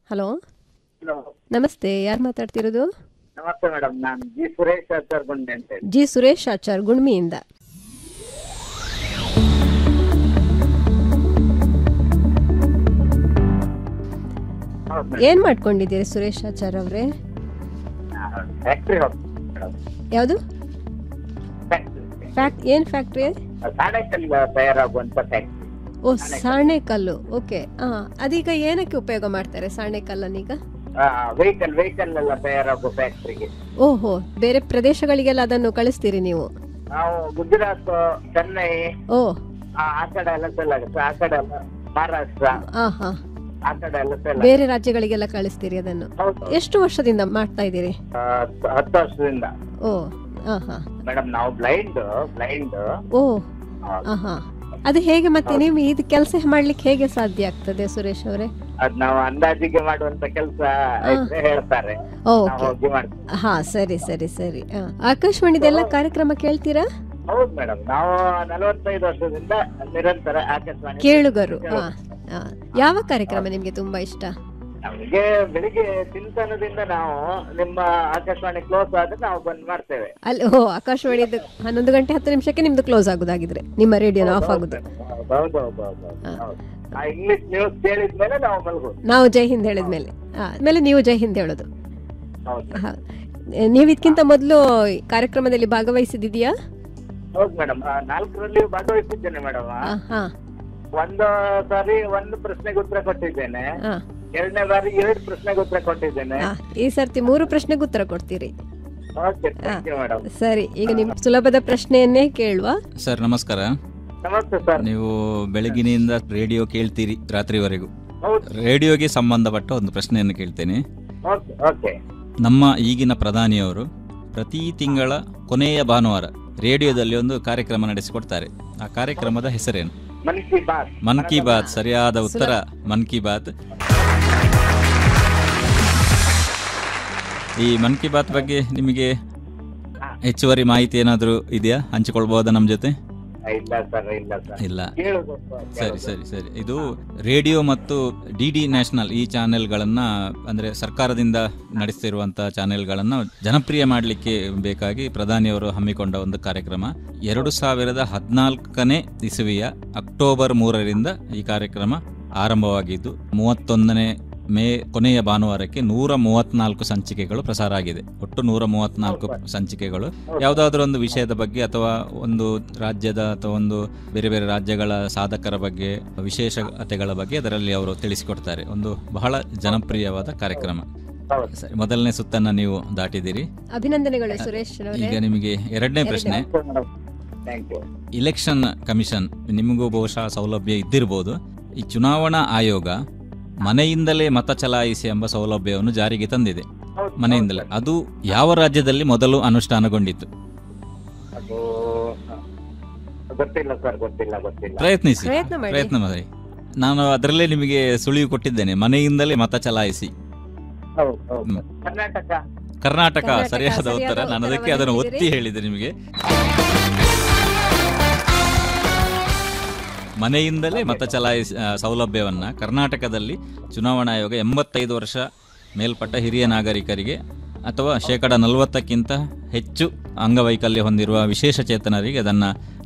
Hello hello ನಮಸ್ತೆ ಯಾರು ಮಾತಾಡ್ತಿರೋದು ನಮಸ್ತೆ ಮೇಡಮ್ ನಾನು ಜಿ ಸುರೇಶ್ ಆಚಾರ್ ಗುಂಡೆ ಅಂತ ಹೇಳಿ ಜಿ ಸುರೇಶ್ ಆಚಾರ್ ಗುಣ್ಮಿಯಿಂದ ಹೌದು ಏನು ಮಾಡ್ಕೊಂಡಿದ್ದೀರಿ ಸುರೇಶ್ ಆಚಾರ್ ಅವರೇ ಫ್ಯಾಕ್ಟ್ರಿ ಹೋಗ್ತೀನಿ ಮೇಡಮ್ ಯಾವುದು ಫ್ಯಾಕ್ಟ್ರಿ ಫ್ಯಾಕ್ಟ್ ಏನು ಫ್ಯಾಕ್ಟ್ರಿ ಸಾಣೆಕಲ್ಲು ತಯಾರಾಗುವಂತ ಫ್ಯಾಕ್ಟ್ರಿ ಓ ಸಾಣೆಕಲ್ಲು ಓಕೆ ಹಾಂ ಅದೀಗ ಏನಕ್ಕೆ ಉಪಯೋಗ ಮಾಡ್ತಾರೆ ಸಾಣೆಕಲ್ಲನ್ನೀಗ ವೆಹಿಕಲ್ ವೆಹಿಕಲ್ ಎಲ್ಲ ತಯಾರಾಗುವ ಫ್ಯಾಕ್ಟ್ರಿಗೆ ಓಹೋ ಬೇರೆ ಪ್ರದೇಶಗಳಿಗೆಲ್ಲ ಅದನ್ನು ಕಳಿಸ್ತೀರಿ ನೀವು ನಾವು ಗುಜರಾತ್ ಚೆನ್ನೈ ಓ ಆ ಆ ಕಡೆ ಎಲ್ಲ ಸೆಲ್ ಆಗುತ್ತೆ ಆ ಕಡೆ ಎಲ್ಲ ಮಹಾರಾಷ್ಟ್ರ ಹಾಂ ಹಾಂ ಆ ಕಡೆ ಎಲ್ಲ ಸೆಲ್ ಬೇರೆ ರಾಜ್ಯಗಳಿಗೆಲ್ಲ ಕಳಿಸ್ತೀರಿ ಅದನ್ನು ಹೌದು ಎಷ್ಟು ವರ್ಷದಿಂದ ಮಾಡ್ತಾ ಇದ್ದೀರಿ ಆ, ಹತ್ತು- ಹತ್ತು ವರ್ಷದಿಂದ ಓ ಹಾಂ ಹಾಂ ಮೇಡಮ್ ನಾವು ಬ್ಲೈಂಡ್ ಬ್ಲೈಂಡ್ ಓ ಹಾಂ ಹಾಂ ಅದು ಹೇಗೆ ಮತ್ತೆ ನೀವು ಇದು ಕೆಲಸ ಮಾಡ್ಲಿಕ್ಕೆ ಹೇಗೆ ಸಾಧ್ಯ ಆಗ್ತದೆ ಸುರೇಶ್ ಅವರೇ ಅದ್ ನಾವು ಅಂದಾಜಿಗೆ ಮಾಡುವಂತ ಕೆಲಸ ಹೇಳ್ತಾರೆ ನಾವು ಓಕೆ ಹೋಗಿ ಮಾಡ್ತೀವಿ ಹಾ ಸರಿ ಸರಿ ಸರಿ ಆ, ಆಕಾಶವಾಣಿದೆಲ್ಲ ಕಾರ್ಯಕ್ರಮ ಕೇಳ್ತೀರಾ ಹೌದು ಮೇಡಮ್ ನಾವು ನಲವತ್ತೈದು ವರ್ಷದಿಂದ ನಿರಂತರ ಆಕಾಶವಾಣಿ ಕೇಳುಗರು ಹಾ ಆ, ಯಾವ ಕಾರ್ಯಕ್ರಮ ನಿಮ್ಗೆ ತುಂಬಾ ಇಷ್ಟ ನಮಗೆ ಬೆಳಿಗ್ಗೆ ಚಿಂತನದಿಂದ ನಾವು ನಿಮ್ಮ ಆಕಾಶವಾಣಿ ಕ್ಲೋಸ್ ಆದ್ರೆ ನಾವು ಬಂದ್ ಮಾಡ್ತೇವೆ ಅಲ್ಲಿ ಓ ಆಕಾಶವಾಣಿದು ಹನ್ನೊಂದು ಗಂಟೆ ಹತ್ತು ನಿಮಿಷಕ್ಕೆ ನಿಮ್ದು ಕ್ಲೋಸ್ ಆಗುದಾಗಿದ್ರೆ ನಿಮ್ಮ ರೇಡಿಯೋನ ಆಫ್ ಆಗುದು ಹೌದು ಹೌದು ಹೌದು ಹಾ. ಹೌದು ಆ ಇಂಗ್ಲಿಷ್ ನ್ಯೂಸ್ ಕೇಳಿದ್ಮೇಲೆ ನಾವು ಮಲಗೋದು ನಾವು ಜೈ ಹಿಂದ್ ಹೇಳಿದ್ಮೇಲೆ ಆ, ಆಮೇಲೆ ನೀವು ಜೈ ಹಿಂದ್ ಹೇಳೋದು ಹೌದು ಹಾ. ನೀವು ಇದಕ್ಕಿಂತ ಮೊದಲು ಕಾರ್ಯಕ್ರಮದಲ್ಲಿ ಭಾಗವಹಿಸಿದೀಯಾ ಹೌದು ಮೇಡಮ್ ನಾಲ್ಕರಲ್ಲಿ ಭಾಗವಹಿಸಿದ್ದೇನೆ ಮೇಡಮ್ ಹಾ ಹಾ ಒಂದು ಸಾರಿ ಒಂದು ಪ್ರಶ್ನೆಗೆ ಉತ್ತರ ಕೊಟ್ಟಿದ್ದೇನೆ ಹಾ ಎರಡನೇ ಬಾರಿ ಎರಡು ಪ್ರಶ್ನೆಗೆ ಉತ್ತರ ಕೊಟ್ಟಿದ್ದೇನೆ ಆ, ಈ ಸರ್ತಿ ಮೂರು ಪ್ರಶ್ನೆಗೆ ಉತ್ತರ ಕೊಡ್ತೀರಿ ಓಕೆ ಥ್ಯಾಂಕ್ ಯು ಮೇಡಮ್ ಸರಿ ಈಗ ನಿಮ್ ಸುಲಭದ ಪ್ರಶ್ನೆಯನ್ನೇ ಕೇಳುವ ಸರ್ ನಮಸ್ಕಾರ ನಮಸ್ತೆ ಸರ್ ನೀವು ಬೆಳಗಿನಿಂದ ರೇಡಿಯೋ ಕೇಳ್ತೀರಿ ರಾತ್ರಿವರೆಗೂ ಹೌದು ರೇಡಿಯೋಗೆ ಸಂಬಂಧಪಟ್ಟ ಒಂದು ಪ್ರಶ್ನೆಯನ್ನು ಕೇಳ್ತೇನೆ ಓಕೆ ಓಕೆ ನಮ್ಮ ಈಗಿನ ಪ್ರಧಾನಿಯವರು ಪ್ರತಿ ತಿಂಗಳ ಕೊನೆಯ ಭಾನುವಾರ ರೇಡಿಯೋದಲ್ಲಿ ಒಂದು ಕಾರ್ಯಕ್ರಮ ನಡೆಸಿಕೊಡ್ತಾರೆ ಆ ಕಾರ್ಯಕ್ರಮದ ಹೆಸರೇನು ಮನ್ ಕಿ ಬಾತ್ ಮನ್ ಕಿ ಬಾತ್ ಸರಿಯಾದ ಉತ್ತರ ಮನ್ ಕಿ ಬಾತ್ ಈ ಮನ್ ಕಿ ಬಾತ್ ಬಗ್ಗೆ ನಿಮಗೆ ಹೆಚ್ಚುವರಿ ಮಾಹಿತಿ ಏನಾದರೂ ಇದೆಯಾ ಹಂಚಿಕೊಳ್ಬಹುದಾ ನಮ್ಮ ಜೊತೆ ಇಲ್ಲ ಸರ್ ಇಲ್ಲ ಸರ್ ಇಲ್ಲ ಕೇಳುದು ಸರಿ ಸರಿ ಸರಿ ಇದು ರೇಡಿಯೋ ಮತ್ತು ಡಿ ಡಿ ನ್ಯಾಷನಲ್ ಈ ಚಾನೆಲ್ಗಳನ್ನ ಅಂದ್ರೆ ಸರ್ಕಾರದಿಂದ ನಡೆಸ್ತಿರುವಂತಹ ಚಾನೆಲ್ಗಳನ್ನ ಜನಪ್ರಿಯ ಮಾಡಲಿಕ್ಕೆ ಬೇಕಾಗಿ ಪ್ರಧಾನಿಯವರು ಹಮ್ಮಿಕೊಂಡ ಒಂದು ಕಾರ್ಯಕ್ರಮ ಎರಡು ಸಾವಿರದ ಹದಿನಾಲ್ಕನೇ ಇಸುವಿಯ ಅಕ್ಟೋಬರ್ ಮೂರರಿಂದ ಈ ಕಾರ್ಯಕ್ರಮ ಆರಂಭವಾಗಿದ್ದು ಮೂವತ್ತೊಂದನೇ ಮೇ ಕೊನೆಯ ಭಾನುವಾರಕ್ಕೆ ನೂರ ಮೂವತ್ನಾಲ್ಕು ಸಂಚಿಕೆಗಳು ಪ್ರಸಾರ ಆಗಿದೆ ಒಟ್ಟು ನೂರ ಮೂವತ್ನಾಲ್ಕು ಸಂಚಿಕೆಗಳು ಯಾವುದಾದ್ರೂ ಒಂದು ವಿಷಯದ ಬಗ್ಗೆ ಅಥವಾ ಒಂದು ರಾಜ್ಯದ ಅಥವಾ ಒಂದು ಬೇರೆ ಬೇರೆ ರಾಜ್ಯಗಳ ಸಾಧಕರ ಬಗ್ಗೆ ವಿಶೇಷತೆಗಳ ಬಗ್ಗೆ ಅದರಲ್ಲಿ ಅವರು ತಿಳಿಸಿಕೊಡ್ತಾರೆ ಒಂದು ಬಹಳ ಜನಪ್ರಿಯವಾದ ಕಾರ್ಯಕ್ರಮ ಹೌದು ಸರಿ ಮೊದಲನೇ ಸುತ್ತನ್ನ ನೀವು ದಾಟಿದಿರಿ ಅಭಿನಂದನೆಗಳು ಸುರೇಶ್ ಅವರೇ ಈಗ ನಿಮಗೆ ಎರಡನೇ ಪ್ರಶ್ನೆ ಥ್ಯಾಂಕ್ ಯು ಇಲೆಕ್ಷನ್ ಕಮಿಷನ್ ನಿಮಗೂ ಬಹುಶಃ ಸೌಲಭ್ಯ ಇದ್ದಿರಬಹುದು ಈ ಚುನಾವಣಾ ಆಯೋಗ ಮನೆಯಿಂದಲೇ ಮತ ಚಲಾಯಿಸಿ ಎಂಬ ಸೌಲಭ್ಯವನ್ನು ಜಾರಿಗೆ ತಂದಿದೆ ಹೌದು ಮನೆಯಿಂದಲೇ ಅದು ಯಾವ ರಾಜ್ಯದಲ್ಲಿ ಮೊದಲು ಅನುಷ್ಠಾನಗೊಂಡಿತ್ತು ಅದು ಗೊತ್ತಿಲ್ಲ ಸರ್ ಗೊತ್ತಿಲ್ಲ ಗೊತ್ತಿಲ್ಲ ಪ್ರಯತ್ನಿಸಿ ಪ್ರಯತ್ನ ಮಾಡಿ. ಪ್ರಯತ್ನ ಮಾಡಿ ನಾನು ಅದರಲ್ಲೇ ನಿಮಗೆ ಸುಳಿವು ಕೊಟ್ಟಿದ್ದೇನೆ ಮನೆಯಿಂದಲೇ ಮತ ಚಲಾಯಿಸಿ ಹೌದು ಹೌದು ಹ್ಮ್. ಕರ್ನಾಟಕ ಕರ್ನಾಟಕ ಕರ್ನಾಟಕ ಸರಿಯಾದ ಸರಿಯಾದ ಉತ್ತರ ನಾನು ಅದಕ್ಕೆ ಉತ್ತರವನ್ನು ಅದನ್ನು ಒತ್ತಿ ನೀಡಿದಿರಿ. ಹೇಳಿದೆ ನಿಮಗೆ ಮನೆಯಿಂದಲೇ ಮತ ಚಲಾಯಿಸಿ ಆ, ಸೌಲಭ್ಯವನ್ನ ಕರ್ನಾಟಕದಲ್ಲಿ ಚುನಾವಣಾ ಆಯೋಗ ಎಂಬತ್ತೈದು ವರ್ಷ ಮೇಲ್ಪಟ್ಟ ಹಿರಿಯ ನಾಗರಿಕರಿಗೆ ಅಥವಾ ಶೇಕಡ ನಲವತ್ತಕ್ಕಿಂತ ಹೆಚ್ಚು ಅಂಗವೈಕಲ್ಯ ಹೊಂದಿರುವ ವಿಶೇಷ ಚೇತನರಿಗೆ ಅದನ್ನು